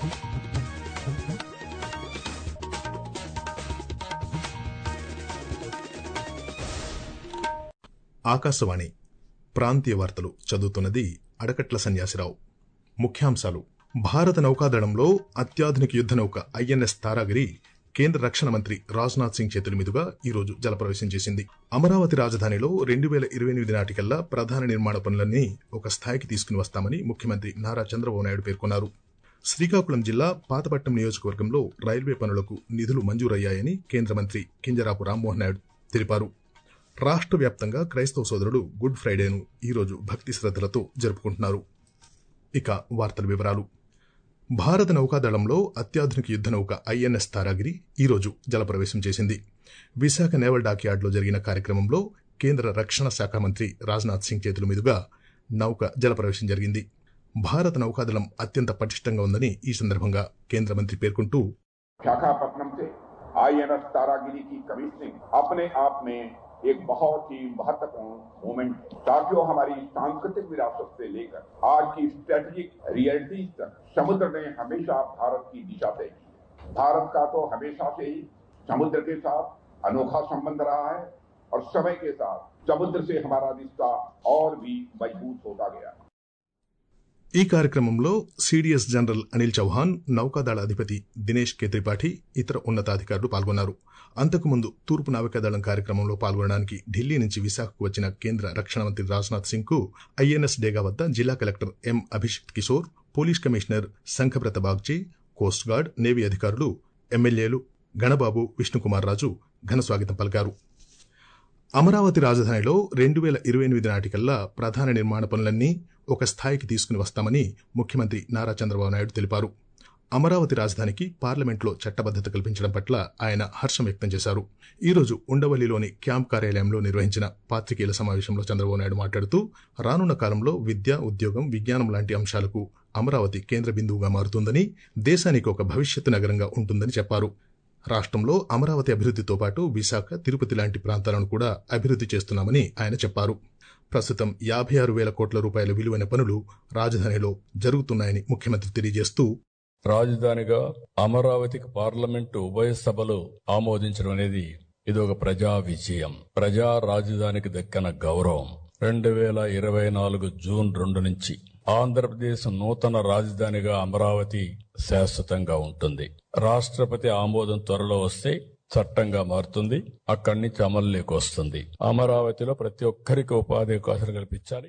ఆకాశవాణి ప్రాంతీయ వార్తలు చదువుతున్నది అడకట్ల సన్యాసిరావు ముఖ్యాంశాలు భారత నౌకాదళంలో అత్యాధునిక యుద్ధ నౌక ఐఎన్ఎస్ తారాగిరి కేంద్ర రక్షణ మంత్రి రాజ్నాథ్ సింగ్ చేతుల మీదుగా ఈ రోజు జలప్రవేశం చేసింది అమరావతి రాజధానిలో రెండు వేల ఇరవై ఎనిమిది నాటికల్లా ప్రధాన నిర్మాణ పనులన్నీ ఒక స్థాయికి తీసుకుని వస్తామని ముఖ్యమంత్రి నారా చంద్రబాబు నాయుడు పేర్కొన్నారు శ్రీకాకుళం జిల్లా పాతపట్నం నియోజకవర్గంలో రైల్వే పనులకు నిధులు మంజూరయ్యాయని కేంద్ర మంత్రి కింజరాపు రామ్మోహన్ నాయుడు తెలిపారు రాష్ట్ర వ్యాప్తంగా క్రైస్తవ సోదరులు గుడ్ ఫ్రైడేను ఈరోజు భక్తి శ్రద్దలతో జరుపుకుంటున్నారు ఇక వార్తల వివరాలు భారత నౌకాదళంలో అత్యాధునిక యుద్ధ నౌక ఐఎన్ఎస్ తారాగిరి ఈరోజు జలప్రవేశం చేసింది విశాఖ నేవల్ డాక్యార్డ్లో జరిగిన కార్యక్రమంలో కేంద్ర రక్షణ శాఖ మంత్రి రాజ్నాథ్ సింగ్ చేతుల మీదుగా నౌక జలప్రవేశం జరిగింది భారత నౌకాదళం అత్యంత పటిష్టంగా ఉందని ఈ సందర్భంగా కేంద్ర మంత్రి పేర్కొంటూ विशाखापट्टनम से आईएनएस तारागिरी की कमीशनिंग अपने आप में एक बहुत ही महत्वपूर्ण मोमेंट है साथियों हमारी सांस्कृतिक विरासत से लेकर आज की स्ट्रेटेजिक रियलिटीज तक समुद्र ने हमेशा भारत की दिशा तय की है भारत का तो हमेशा से ही समुद्र के साथ अनोखा संबंध रहा है और समय के साथ समुद्र से हमारा रिश्ता और भी मजबूत होता गया ఈ కార్యక్రమంలో సిడిఎస్ జనరల్ అనిల్ చౌహాన్ నౌకాదళ అధిపతి దినేష్ కే త్రిపాఠి ఇతర ఉన్నతాధికారులు పాల్గొన్నారు అంతకుముందు తూర్పు నావికాదళం కార్యక్రమంలో పాల్గొనడానికి ఢిల్లీ నుంచి విశాఖకు వచ్చిన కేంద్ర రక్షణ మంత్రి రాజ్నాథ్ సింగ్ కు ఐఎన్ఎస్ డేగా వద్ద జిల్లా collector M Abhishikt Kishore police commissioner Shankhabrata Bagchi coast guard navy అధికారులు ఎమ్మెల్యేలు గణబాబు విష్ణుకుమార్ రాజు ఘన స్వాగతం పలికారు అమరావతి రాజధానిలో రెండు వేల ఇరవై ఎనిమిది నాటికల్లా ప్రధాన నిర్మాణ పనులన్నీ ఒక స్థాయికి తీసుకుని వస్తామని ముఖ్యమంత్రి నారా చంద్రబాబు నాయుడు తెలిపారు అమరావతి రాజధానికి పార్లమెంట్లో చట్టబద్దత కల్పించడం పట్ల ఆయన హర్షం వ్యక్తం చేశారు ఈ రోజు ఉండవల్లిలోని క్యాంప్ కార్యాలయంలో నిర్వహించిన పాత్రికేయుల సమావేశంలో చంద్రబాబు నాయుడు మాట్లాడుతూ రానున్న కాలంలో విద్య ఉద్యోగం విజ్ఞానం లాంటి అంశాలకు అమరావతి కేంద్ర బిందువుగా మారుతుందని దేశానికి ఒక భవిష్యత్తు నగరంగా ఉంటుందని చెప్పారు రాష్ట్రంలో అమరావతి అభివృద్ధితో పాటు విశాఖ తిరుపతి లాంటి ప్రాంతాలను కూడా అభివృద్ధి చేస్తున్నామని ఆయన చెప్పారు ప్రస్తుతం యాభై ఆరు వేల కోట్ల రూపాయల విలువైన పనులు రాజధానిలో జరుగుతున్నాయని ముఖ్యమంత్రి తెలియజేస్తూ రాజధానిగా అమరావతికి పార్లమెంటు ఉభయ సభలు ఆమోదించడం అనేది ఇది ఒక ప్రజా విజయం ప్రజా రాజధానికి దక్కిన గౌరవం రెండు వేల ఇరవై నాలుగు జూన్ రెండు నుంచి ఆంధ్రప్రదేశ్ నూతన రాజధానిగా అమరావతి శాశ్వతంగా ఉంటుంది రాష్ట్రపతి ఆమోదం త్వరలో వస్తే చట్టంగా మారుతుంది అక్కడి నుంచి అమలులోకి వస్తుంది అమరావతిలో ప్రతి ఒక్కరికి ఉపాధి అవకాశాలు కల్పించాలి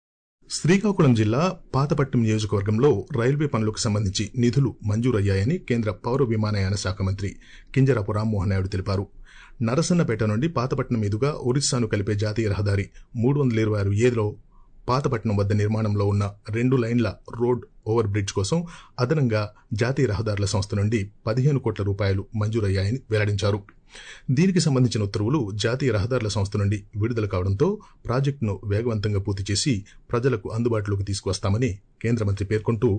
శ్రీకాకుళం జిల్లా పాతపట్నం నియోజకవర్గంలో రైల్వే పనులకు సంబంధించి నిధులు మంజూరయ్యాయని కేంద్ర పౌర విమానయాన శాఖ మంత్రి కింజరాపు రామ్మోహన్ నాయుడు తెలిపారు నరసన్నపేట నుండి పాతపట్నం మీదుగా ఒరిస్సాను కలిపే జాతీయ రహదారి మూడు వందల ఇరవై ఆరు ఏలో పాతపట్నం వద్ద నిర్మాణంలో ఉన్న రెండు లైన్ల రోడ్ ఓవర్ బ్రిడ్జ్ కోసం అదనంగా జాతీయ రహదారుల సంస్థ నుండి పదిహేను కోట్ల రూపాయలు మంజూరయ్యాయని వెల్లడించారు దీనికి సంబంధించిన ఉత్తర్వులు జాతీయ రహదారుల సంస్థ నుండి విడుదల కావడంతో ప్రాజెక్టును వేగవంతంగా పూర్తి చేసి ప్రజలకు అందుబాటులోకి తీసుకువస్తామని కేంద్ర మంత్రి పేర్కొంటూ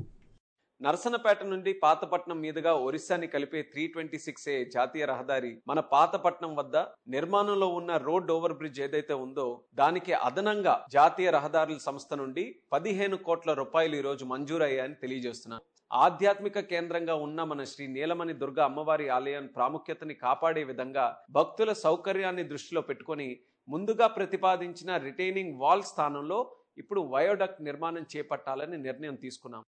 నరసనపేట నుండి పాతపట్నం మీదుగా ఒరిస్సాని కలిపే త్రీ ట్వంటీ సిక్స్ ఏ జాతీయ రహదారి మన పాతపట్నం వద్ద నిర్మాణంలో ఉన్న రోడ్ ఓవర్ బ్రిడ్జ్ ఏదైతే ఉందో దానికి అదనంగా జాతీయ రహదారుల సంస్థ నుండి పదిహేను కోట్ల రూపాయలు ఈ రోజు మంజూరయ్యాయని తెలియజేస్తున్నారు ఆధ్యాత్మిక కేంద్రంగా ఉన్న మన శ్రీ నీలమణి దుర్గ అమ్మవారి ఆలయం ప్రాముఖ్యతని కాపాడే విధంగా భక్తుల సౌకర్యాన్ని దృష్టిలో పెట్టుకొని ముందుగా ప్రతిపాదించిన రిటైనింగ్ వాల్ స్థానంలో ఇప్పుడు వయోడక్ట్ నిర్మాణం చేపట్టాలని నిర్ణయం తీసుకున్నాం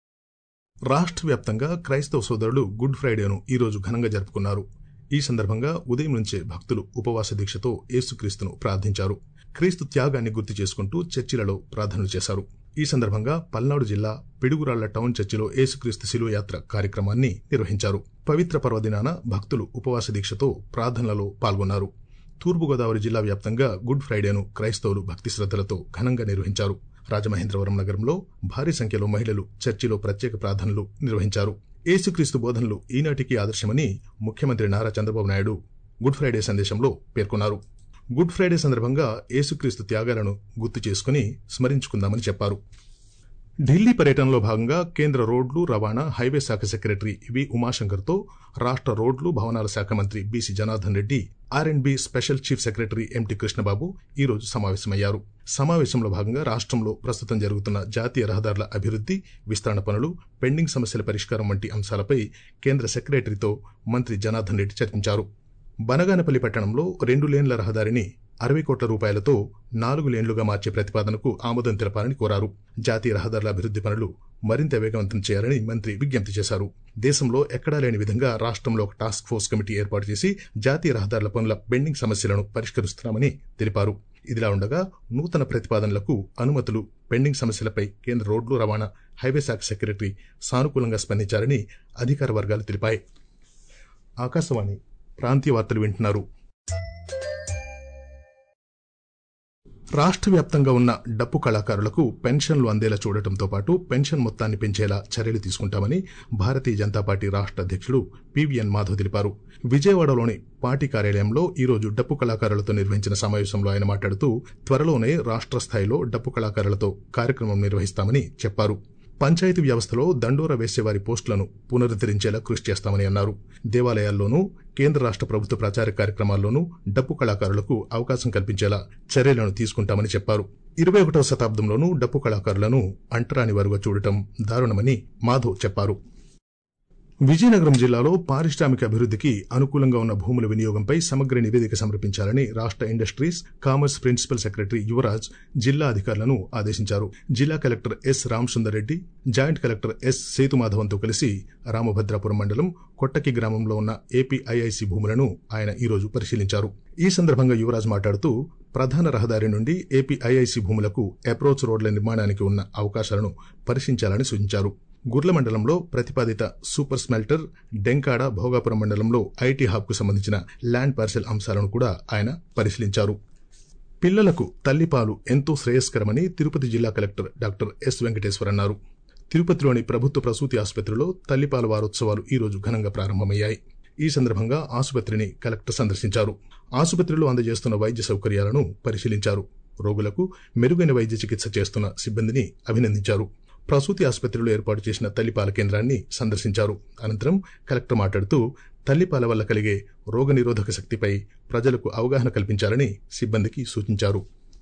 రాష్ట్ర వ్యాప్తంగా క్రైస్తవ సోదరులు గుడ్ ఫ్రైడేను ఈ రోజు ఘనంగా జరుపుకున్నారు ఈ సందర్భంగా ఉదయం నుంచే భక్తులు ఉపవాస దీక్షతో యేసుక్రీస్తును ప్రార్థించారు క్రీస్తు త్యాగాన్ని గుర్తు చేసుకుంటూ చర్చిలలో ప్రార్థనలు చేశారు ఈ సందర్భంగా పల్నాడు జిల్లా పిడుగురాళ్ల టౌన్ చర్చిలో యేసుక్రీస్తు శిలువ యాత్ర కార్యక్రమాన్ని నిర్వహించారు పవిత్ర పర్వదినాన భక్తులు ఉపవాస దీక్షతో ప్రార్థనలలో పాల్గొన్నారు తూర్పుగోదావరి జిల్లా వ్యాప్తంగా గుడ్ ఫ్రైడేను క్రైస్తవులు భక్తి శ్రద్దలతో ఘనంగా నిర్వహించారు రాజమహేంద్రవరం నగరంలో భారీ సంఖ్యలో మహిళలు చర్చిలో ప్రత్యేక ప్రార్థనలు నిర్వహించారు యేసుక్రీస్తు బోధనలు ఈనాటికి ఆదర్శమని ముఖ్యమంత్రి నారా చంద్రబాబు నాయుడు గుడ్ ఫ్రైడే సందేశంలో పేర్కొన్నారు గుడ్ ఫ్రైడే సందర్భంగా యేసుక్రీస్తు త్యాగాలను గుర్తు చేసుకుని స్మరించుకుందామని చెప్పారు ఢిల్లీ పర్యటనలో భాగంగా కేంద్ర రోడ్లు రవాణా హైవే శాఖ సెక్రటరీ వి ఉమాశంకర్తో రాష్ట్ర రోడ్లు భవనాల శాఖ మంత్రి BC Janardhan Reddy R and B special chief secretary MT Krishnababu ఈ రోజు సమావేశమయ్యారు సమావేశంలో భాగంగా రాష్ట్రంలో ప్రస్తుతం జరుగుతున్న జాతీయ రహదారుల అభివృద్ది విస్తరణ పనులు పెండింగ్ సమస్యల పరిష్కారం వంటి అంశాలపై కేంద్ర సెక్రటరీతో మంత్రి జనార్దన్ రెడ్డి చర్చించారు బనగానపల్లి పట్టణంలో రెండు లేన్ల రహదారిని అరవై కోట్ల రూపాయలతో నాలుగు లేన్లుగా మార్చే ప్రతిపాదనకు ఆమోదం తెలపాలని కోరారు జాతీయ రహదారుల అభివృద్ది పనులు మరింత వేగవంతం చేయాలని మంత్రి విజ్ఞప్తి చేశారు దేశంలో ఎక్కడా లేని విధంగా రాష్ట్రంలో ఒక టాస్క్ ఫోర్స్ కమిటీ ఏర్పాటు చేసి జాతీయ రహదారుల పనుల పెండింగ్ సమస్యలను పరిష్కరిస్తున్నామని తెలిపారు ఇదిలా ఉండగా నూతన ప్రతిపాదనలకు అనుమతులు పెండింగ్ సమస్యలపై కేంద్ర రోడ్లు రవాణా హైవే శాఖ సెక్రటరీ సానుకూలంగా స్పందించారని అధికార వర్గాలు తెలిపాయి ఆకాశవాణి ప్రాంతీయ వార్తలు వింటున్నారు రాష్ట్ర వ్యాప్తంగా ఉన్న డప్పు కళాకారులకు పెన్షన్లు అందేలా చూడటంతో పాటు పెన్షన్ మొత్తాన్ని పెంచేలా చర్యలు తీసుకుంటామని భారతీయ జనతా పార్టీ రాష్ట్ర అధ్యక్షుడు పివిఎన్ మాధవ్ తెలిపారు విజయవాడలోని పార్టీ కార్యాలయంలో ఈ రోజు డప్పు కళాకారులతో నిర్వహించిన సమావేశంలో ఆయన మాట్లాడుతూ త్వరలోనే రాష్ట్ర స్థాయిలో డప్పు కళాకారులతో కార్యక్రమం నిర్వహిస్తామని చెప్పారు పంచాయతీ వ్యవస్థలో దండోర వేసేవారి పోస్టులను పునరుద్దరించేలా కృషి చేస్తామని అన్నారు దేవాలయాల్లోనూ కేంద్ర రాష్ట్ర ప్రభుత్వ ప్రచార కార్యక్రమాల్లోనూ డప్పు కళాకారులకు అవకాశం కల్పించేలా చర్యలను తీసుకుంటామని చెప్పారు ఇరవై ఒకటవ శతాబ్దంలోనూ డప్పు కళాకారులను అంటరాని వారుగా చూడటం దారుణమని మాధవ్ చెప్పారు విజయనగరం జిల్లాలో పారిశ్రామిక అభివృద్ధికి అనుకూలంగా ఉన్న భూముల వినియోగంపై సమగ్ర నివేదిక సమర్పించాలని రాష్ట్ర industries commerce principal secretary Yuvaraj జిల్లా అధికారులను ఆదేశించారు జిల్లా collector S Ramasundar Reddy joint collector S సేతుమాధవంతో కలిసి రామభద్రాపురం మండలం కొట్టకి గ్రామంలో ఉన్న ఏపీఐఐసి భూములను ఆయన ఈ రోజు పరిశీలించారు ఈ సందర్భంగా యువరాజ్ మాట్లాడుతూ ప్రధాన రహదారి నుండి ఏపీఐఐసి భూములకు అప్రోచ్ రోడ్ల నిర్మాణానికి ఉన్న అవకాశాలను పరిశీలించాలని సూచించారు గుర్ల మండలంలో ప్రతిపాదిత సూపర్ స్మెల్టర్ డెంకాడ భోగాపురం మండలంలో ఐటీ హబ్కు సంబంధించిన ల్యాండ్ పార్సెల్ అంశాలను కూడా ఆయన పరిశీలించారు పిల్లలకు తల్లిపాలు ఎంతో శ్రేయస్కరమని తిరుపతి జిల్లా కలెక్టర్ డాక్టర్ ఎస్ వెంకటేశ్వర్ అన్నారు తిరుపతిలోని ప్రభుత్వ ప్రసూతి ఆసుపత్రిలో తల్లిపాల వారోత్సవాలు ఈ రోజు ఘనంగా ప్రారంభమయ్యాయి ఈ సందర్భంగా ఆసుపత్రిని కలెక్టర్ సందర్శించారు ఆసుపత్రిలో అందజేస్తున్న వైద్య సౌకర్యాలను పరిశీలించారు రోగులకు మెరుగైన వైద్య చికిత్స చేస్తున్న సిబ్బందిని అభినందించారు ప్రసూతి ఆసుపత్రిలో ఏర్పాటు చేసిన తల్లిపాల కేంద్రాన్ని సందర్శించారు అనంతరం కలెక్టర్ మాట్లాడుతూ తల్లిపాల వల్ల కలిగే రోగనిరోధక శక్తిపై ప్రజలకు అవగాహన కల్పించాలని సిబ్బందికి సూచించారు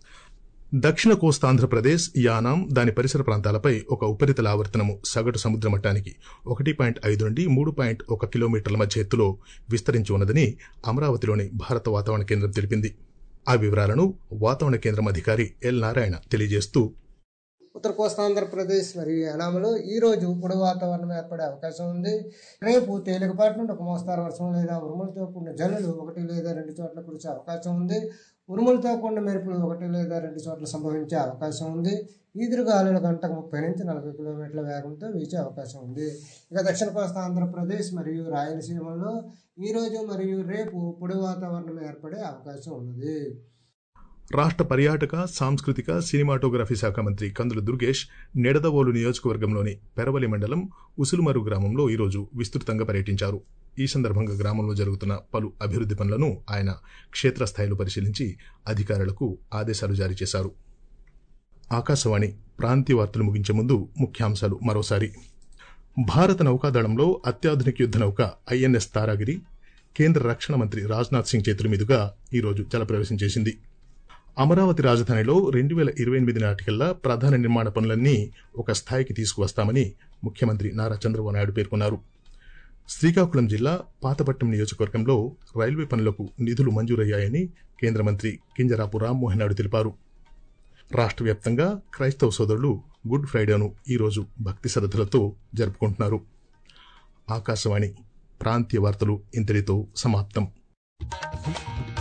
దక్షిణ కోస్తాంధ్రప్రదేశ్ యానాం దాని పరిసర ప్రాంతాలపై ఒక ఉపరితల ఆవర్తనము సగటు సముద్ర మట్టానికి ఒకటి పాయింట్ ఐదు నుండి మూడు పాయింట్ ఒక కిలోమీటర్ల మధ్య ఎత్తులో విస్తరించి ఉన్నదని అమరావతిలోని భారత వాతావరణ కేంద్రం తెలిపింది ఆ వివరాలను వాతావరణ కేంద్రం అధికారి ఎల్ నారాయణ తెలియజేస్తూ ఉత్తర కోస్తాంధ్రప్రదేశ్ మరియు యానాంలో ఈ రోజు పొడి వాతావరణం ఏర్పడే అవకాశం ఉంది రేపు తేలికపాటి నుండి ఒక మోస్తారు వర్షం లేదా ఉరుములతో కూడిన జల్లులు ఒకటి లేదా రెండు చోట్ల కురిసే అవకాశం ఉంది ఉరుములతో కూడిన మెరుపులు ఒకటి లేదా రెండు చోట్ల సంభవించే అవకాశం ఉంది ఈదురుగాలులు గంటకు ముప్పై నుంచి నలభై కిలోమీటర్ల వేగంతో వీచే అవకాశం ఉంది ఇక దక్షిణ కోస్తా ఆంధ్రప్రదేశ్ మరియు రాయలసీమలో ఈ రోజు మరియు రేపు పొడి వాతావరణం ఏర్పడే అవకాశం ఉన్నది రాష్ట్ర పర్యాటక సాంస్కృతిక సినిమాటోగ్రఫీ శాఖ మంత్రి కందుల దుర్గేష్ నెడదవోలు నియోజకవర్గంలోని పెరవలి మండలం ఉసులుమరు గ్రామంలో ఈరోజు విస్తృతంగా పర్యటించారు ఈ సందర్భంగా గ్రామంలో జరుగుతున్న పలు అభివృద్ది పనులను ఆయన క్షేత్రస్థాయిలో పరిశీలించి అధికారులకు ఆదేశాలు జారీ చేశారు ఆకాశవాణి ప్రాంతీయ వార్తలు ముగించే ముందు ముఖ్యాంశాలు మరోసారి భారత నౌకాదళంలో అత్యాధునిక యుద్ధ నౌక ఐఎన్ఎస్ తారాగిరి కేంద్ర రక్షణ మంత్రి రాజ్నాథ్ సింగ్ చేతుల మీదుగా ఈరోజు జలప్రవేశం చేసింది అమరావతి రాజధానిలో రెండు వేల ఇరవై ఎనిమిది నాటికల్లా ప్రధాన నిర్మాణ పనులన్నీ ఒక స్థాయికి తీసుకువస్తామని ముఖ్యమంత్రి నారా చంద్రబాబు నాయుడు పేర్కొన్నారు శ్రీకాకుళం జిల్లా పాతపట్నం నియోజకవర్గంలో రైల్వే పనులకు నిధులు మంజూరయ్యాయని కేంద్ర మంత్రి కింజరాపు రామ్మోహన్ నాయుడు తెలిపారు రాష్ట్ర వ్యాప్తంగా క్రైస్తవ సోదరులు గుడ్ ఫ్రైడేను ఈరోజు భక్తి శ్రద్ధలతో జరుపుకుంటున్నారు ఆకాశవాణి ప్రాంతీయ వార్తలు ఇంతటితో సమాప్తం